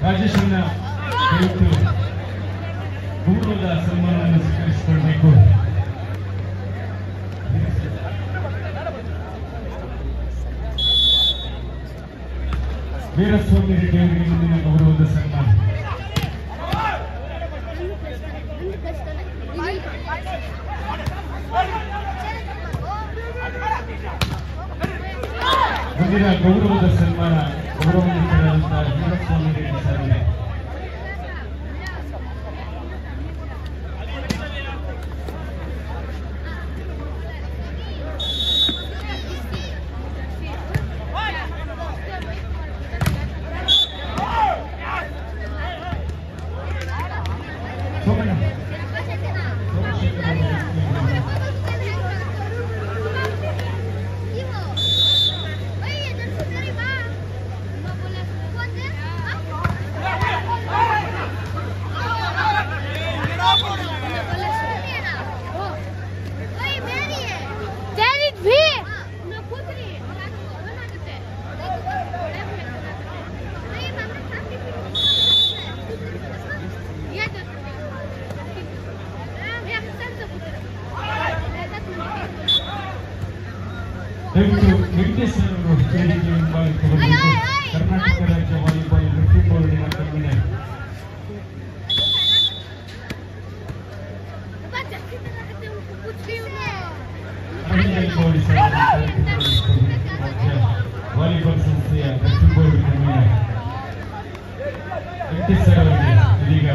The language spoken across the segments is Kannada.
ರಾಜೇಶನ್ನ ದಯವಿಟ್ಟು ಗೌರವದ ಸನ್ಮಾನವನ್ನು ಸ್ವೀಕರಿಸಿಕೊಳ್ಬೇಕು ವೀರಸ್ವಾಮಿ ರೆಡ್ಡಿ ಅವರಿಗೆ ಮುಂದಿನ ಗೌರವದ ಸನ್ಮಾನ ಮುಂದಿನ ಗೌರವದ ಸನ್ಮಾನ ಗೌರವಾನ್ವಿತರಾದಂತಹ ವೀರಸ್ವಾಮಿ ರೆಡ್ಡಿ ಸಾರಿಗೆ ಸೋಮಣ್ಣ ಸೋಮಶೇಖರ ಅವರಿಗೆ David V. ದಯವಿಟ್ಟು ವೆಂಕಟೇಶ್ವರ ಅವರು ವೇದಿಕೆ ಹಿಂಭಾಗಕ್ಕೆ ಬರಬೇಕು ಕರ್ನಾಟಕ ರಾಜ್ಯ ವಾಲಿಬಾಲ್ ವೃತ್ತಿ ಬೋರ್ಡಿನ ಕನ್ವೀನರ್ ಅರವಿಂದ್ ಗೌಡಿ ಸರ್ ಅವರು ಕಾರ್ಯಕ್ರಮದಲ್ಲಿ ರಾಜ್ಯ ವಾಲಿಬಾಲ್ ಸಂಸ್ಥೆಯ ವೃತ್ತಿ ಬೋರ್ಡ್ ಕನ್ವೀನರ್ ವೆಂಕಟೇಶ್ವರ ಅವರಿಗೆ ಇದೀಗ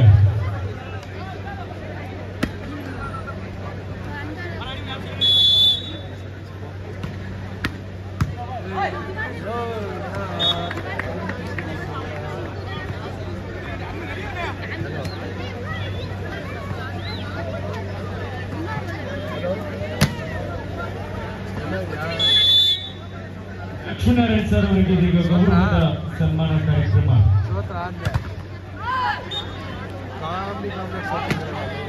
ಲಕ್ಷ್ಮೀನಾರಾಯಣ್ ಸರ್ ಅವರಿಗೆ ಇದೀಗ ಗೌರವದ ಸನ್ಮಾನ ಕಾರ್ಯಕ್ರಮ ಸೋತ್ರ ಆದ್ಮೇಲೆ ಕಾಮಿಡಿ ಕಾಂಪ್ಲೆಕ್ಸ್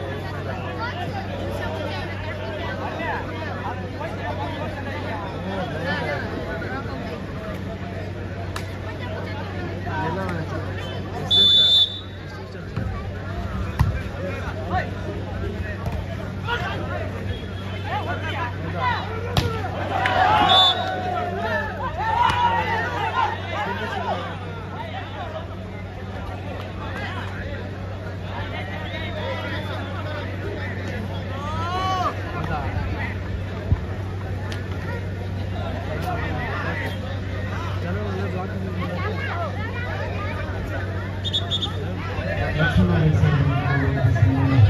ಲಕ್ಷ್ಮೀನಾರಾಯಣ್ ಸರ್ ಅವರಿಗೆ ಗೌರವದ ಸನ್ಮಾನ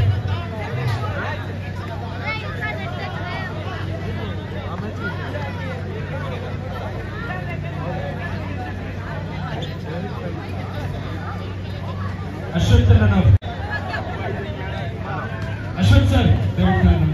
ಅಶ್ವಥ್ ನಾವು ಅಶ್ವಥ್ ಸರ್ ದಯವಿಟ್ಟು ನಮ್ಮ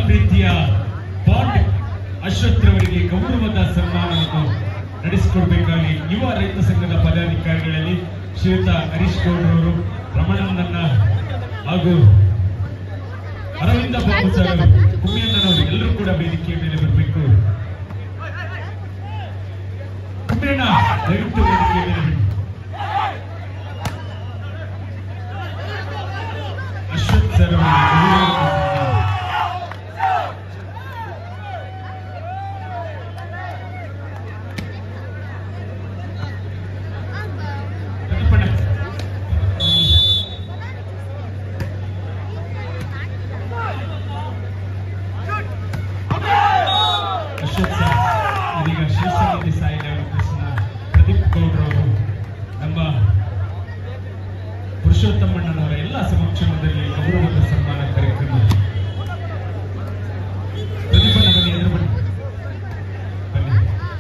ಪ್ರೀತಿಯ ಬಾಂಡ್ ಅಶ್ವಥ್ ರವರಿಗೆ ಗೌರವದ ಸನ್ಮಾನವನ್ನು ನಡೆಸಿಕೊಡ್ಬೇಕಾಗಿ ಯುವ ರೈತ ಸಂಘದ ಪದಾಧಿಕಾರಿಗಳಲ್ಲಿ ಶ್ರೀಯುತ ಹರೀಶ್ ಗೌಡ್ರವರು ರಮಣನನ್ನ ಹಾಗೂ ಅರವಿಂದ ಬಾಬು ಸರ್ ಕುಮ್ಮಿಯಣ್ಣನವರು ಎಲ್ಲರೂ ಕೂಡ ವೇದಿಕೆಯ ಮೇಲೆ ಬರಬೇಕು ಕುಮ್ಮಿಯಣ್ಣ ದಯವಿಟ್ಟು ವೇದಿಕೆಯ ಮೇಲೆ ಬನ್ನಿ ಅಶ್ವಥ್ ಸರ್ ಅವರಿಗೆ ಗೌರವದ ಸನ್ಮಾನ. ಪ್ರತಿಭಟನೆ. ಅಶೋಕ್ ಸರ್ ಇದೀಗ ಶಿವಸಮಿತಿ ಸಾಯಿ ಕೃಷ್ಣ ಪ್ರದೀಪ್ ಗೌಡ್ರವರು ನಮ್ಮ ಪುರುಷೋತ್ತಮಣ್ಣನವರ ಎಲ್ಲ ಸಮಕ್ಷಮದಲ್ಲಿ ಗೌರವದ ಸನ್ಮಾನ ಕಾರ್ಯಕ್ರಮ ಪ್ರದೀಪಣ್ಣ ಬನ್ನಿ ಎದುರು ಬನ್ನಿ ಬನ್ನಿ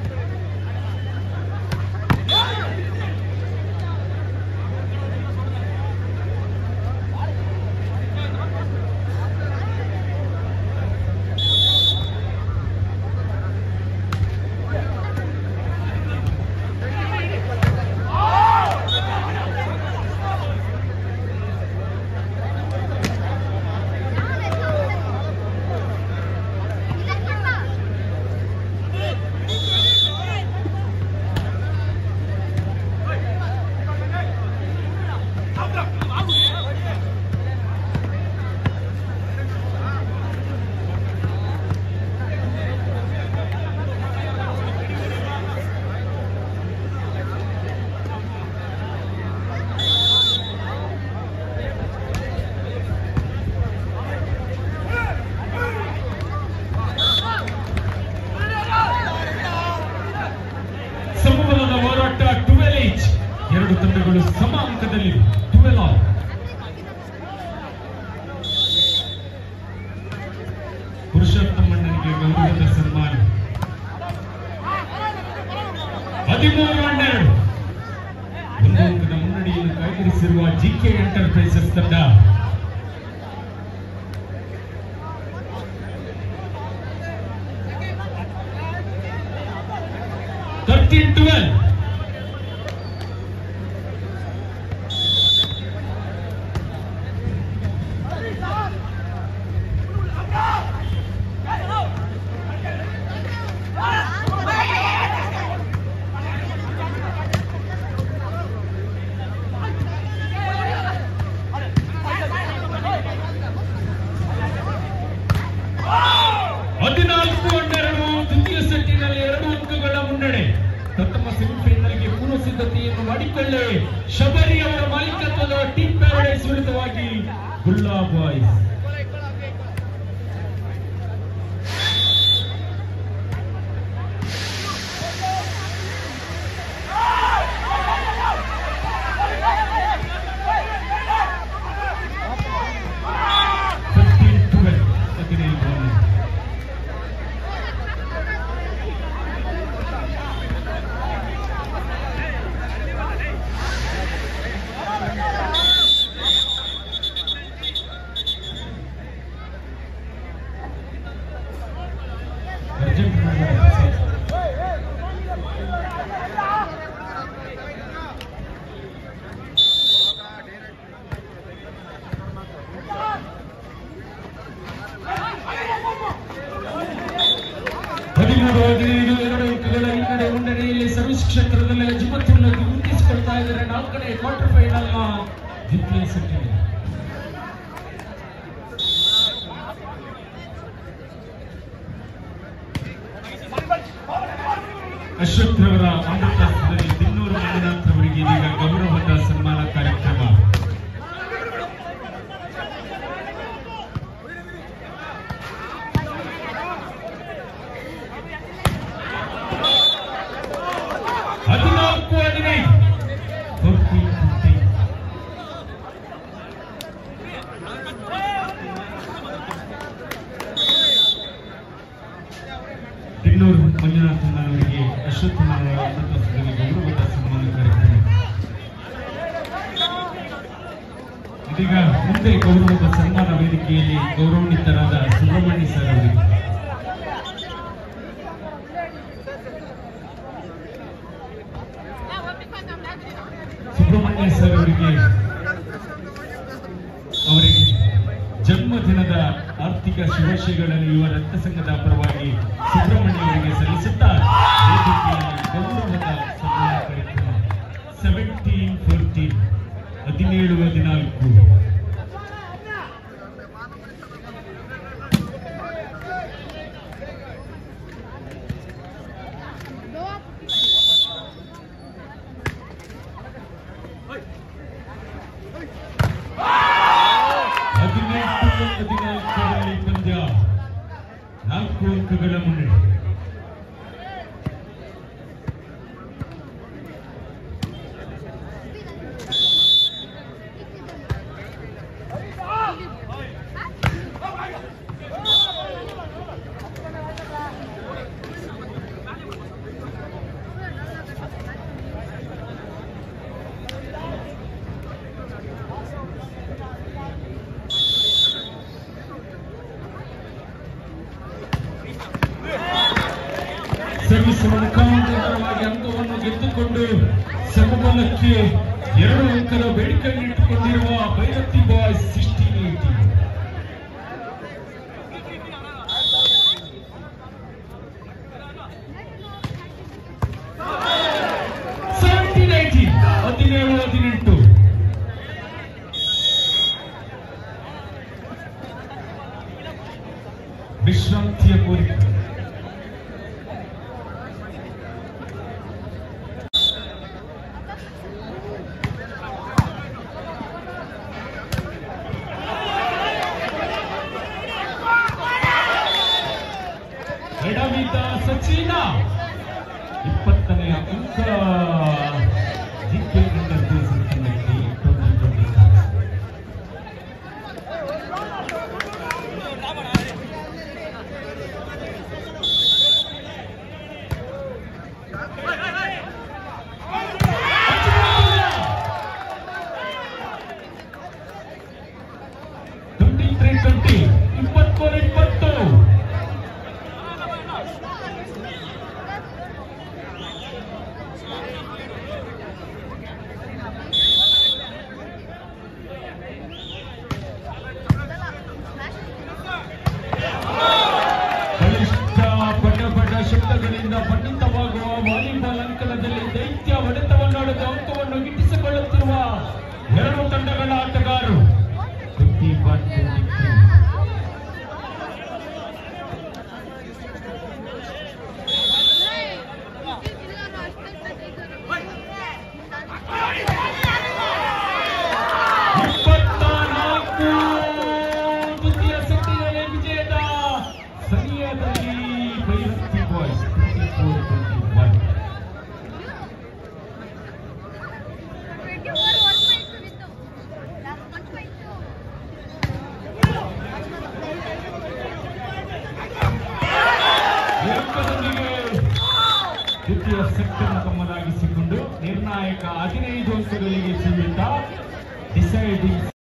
ಸಮಬಲದ ಹೋರಾಟ ಟುವೆಲ್ ಏಜ್ ಎರಡು ತಂಡಗಳು ಸಮ ಅಂಕದಲ್ಲಿ ಟುವೆಲ್ ಆಲ್ ಪುರುಷೋತ್ತಮಣ್ಣನಿಗೆ ಗೌರವದ ಸನ್ಮಾನ ಹದಿಮೂರು ಹನ್ನೆರಡು ಒಂದು ಅಂಕದ ಮುನ್ನಡೆಯನ್ನು ಕಾಯ್ದಿರಿಸಿರುವ ಜಿಕೆ ಎಂಟರ್ಪ್ರೈಸಸ್ ತಂಡ ತರ್ಟೀನ್ ಟ್ವೆಲ್ ಹದಿನಾಲ್ಕು ಹನ್ನೆರಡು ದ್ವಿತೀಯ ಸೆಟ್ಟಿನಲ್ಲಿ ಎರಡು ಅಂಕಗಳ ಮುನ್ನಡೆ ಪ್ರಥಮ ಸೆಮಿಫೈನಲ್ಗೆ ಪೂರ್ವ ಸಿದ್ಧತೆಯನ್ನು ಮಾಡಿಕೊಳ್ಳೆ ಶಬರಿ ಅವರ ಮಾಲೀಕತ್ವದ ಟೀಮ್ ಪ್ಯಾರಡೈಸ್ ವಿರುದ್ಧವಾಗಿ ಗುಲ್ಲಾ ಬಾಯ್ಸ್ ಫಿಫ್ಟೀನ್ ಟ್ವೆಲ್ ಹದಿನೈದು ಬಾಲ್ ಅರ್ಜೆಂಟ್ ಮಾಡ್ಬೇಡ ಸರ್. ಹದಿಮೂರು ಹದಿನೈದು ಎರಡು ಅಂಕಗಳ ಹಿನ್ನಡೆ ಮುನ್ನಡೆಯಲ್ಲಿ ಸರ್ವಿಸ್ ಕ್ಷೇತ್ರದಲ್ಲಿ ಅಜಿಮತ್ತುನ್ನತಿ ಗುರುತಿಸಿಕೊಳ್ತಾ ಇದ್ದಾರೆ ನಾಲ್ಕನೇ ಕ್ವಾರ್ಟರ್ ಫೈನಲ್ ನ ದ್ವಿತೀಯ ಸೆಟ್ಟಿನಲ್ಲಿ ಅಶ್ವಥ್ ರವರ ಅಮೃತಾಸ್ತ್ರದಲ್ಲಿ ದಿನ್ನೂರು ಮಂಜುನಾಥ್ ಅವರಿಗೆ ಇದೀಗ ಗೌರವದ ಸನ್ಮಾನ ಕಾರ್ಯಕ್ರಮ ಹದಿನಾಲ್ಕು ಹದಿನೈದು ಫೋರ್ಟೀನ್ ಫಿಫ್ಟೀನ್ ದಿನ್ನೂರು ಮಂಜುನಾಥ್ ಅವರಿಗೆ ಅಶ್ವಥ್ ಅವರ ಅಮೃತಾಸ್ತ್ರದಲ್ಲಿ ಗೌರವದ ಸನ್ಮಾನ ಕಾರ್ಯಕ್ರಮ ಇದೀಗ ಮುಂದೆ ಗೌರವದ ಸನ್ಮಾನ ವೇದಿಕೆಯಲ್ಲಿ ಗೌರವಾನ್ವಿತರಾದ ಸುಬ್ರಹ್ಮಣ್ಯ ಸರ್ ಅವರಿಗೆ ಅವರಿಗೆ ಅವರಿಗೆ ಜನ್ಮದಿನದ ಆರ್ಥಿಕ ಶುಭಾಶಯಗಳನ್ನು ಯುವ ರಕ್ತ ಸಂಘದ ಪರವಾಗಿ ಸುಬ್ರಹ್ಮಣ್ಯ ಅವರಿಗೆ ಸಲ್ಲಿಸುತ್ತಾ ವೇದಿಕೆಯಲ್ಲಿ ಗೌರವದ ಸನ್ಮಾನ ಕಾರ್ಯಕ್ರಮ ಸೆವೆಂಟೀನ್ ಫೋರ್ಟೀನ್ ಹದಿನೇಳು ಹದಿನಾಲ್ಕು ಹದಿನೆಂಟು ಹದಿನಾಲ್ಕರಲ್ಲಿ ಪಂದ್ಯ ನಾಲ್ಕು ಅಂಕಗಳ ಮುನ್ನಡೆ ಸರ್ವಿಸ್ ಮುಖಾಂತರವಾಗಿ ಅಂಕವನ್ನು ಗೆದ್ದುಕೊಂಡು ಸಮಬಲಕ್ಕೆ ಎರಡು ಅಂಕದ ಬೇಡಿಕೆಯನ್ನಿಟ್ಟುಕೊಂಡಿರುವ Byrathi boys sixteen eighteen seventeen eighteen ಹದಿನೇಳು ಹದಿನೆಂಟು ವಿಶ್ರಾಂತಿಯ ಕೋರಿಕೆ ಎಡವಿದ ಸಚಿನ ಇಪ್ಪತ್ತನೆಯ ಅಂಕ ಜಿಕೆ ನಿರ್ದೇಶನ ತಂಡಕ್ಕೆ twenty twenty twenty three twenty ಇಪ್ಪತ್ಮೂರು ಇಪ್ಪತ್ತು ಬಲಿಷ್ಠ ಪಟ ಪಟ ಶಬ್ದಗಳಿಂದ ಪಂಡಿತವಾಗುವ ವಾಲಿಬಾಲ್ ಅಂಕಣದಲ್ಲಿ ದೈತ್ಯ ಹೊಡೆತವನ್ನಾಡದ ಅಂಕವನ್ನು ಗಿಟ್ಟಿಸಿಕೊಳ್ಳುತ್ತಿರುವ ಎರಡು ತಂಡಗಳ ಆಟಗಾರರು 21, 23. ಇಪ್ಪತ್ತ ನಾಲ್ಕು ದ್ವಿತೀಯ ಸೆಟ್ಟಿನಲ್ಲಿ ವಿಜಯದ ಸಮಯದಲ್ಲಿ Byrathi boys twenty four twenty one ಅಂಕದೊಂದಿಗೆ ದ್ವಿತೀಯ ಸೆಟ್ ಅನ್ನು ತಮ್ಮದಾಗಿಸಿಕೊಂಡು ನಿರ್ಣಾಯಕ ಹದಿನೈದು ಅಂಕಗಳಿಗೆ ಸೀಮಿತ ಡಿಸೈಡಿಂಗ್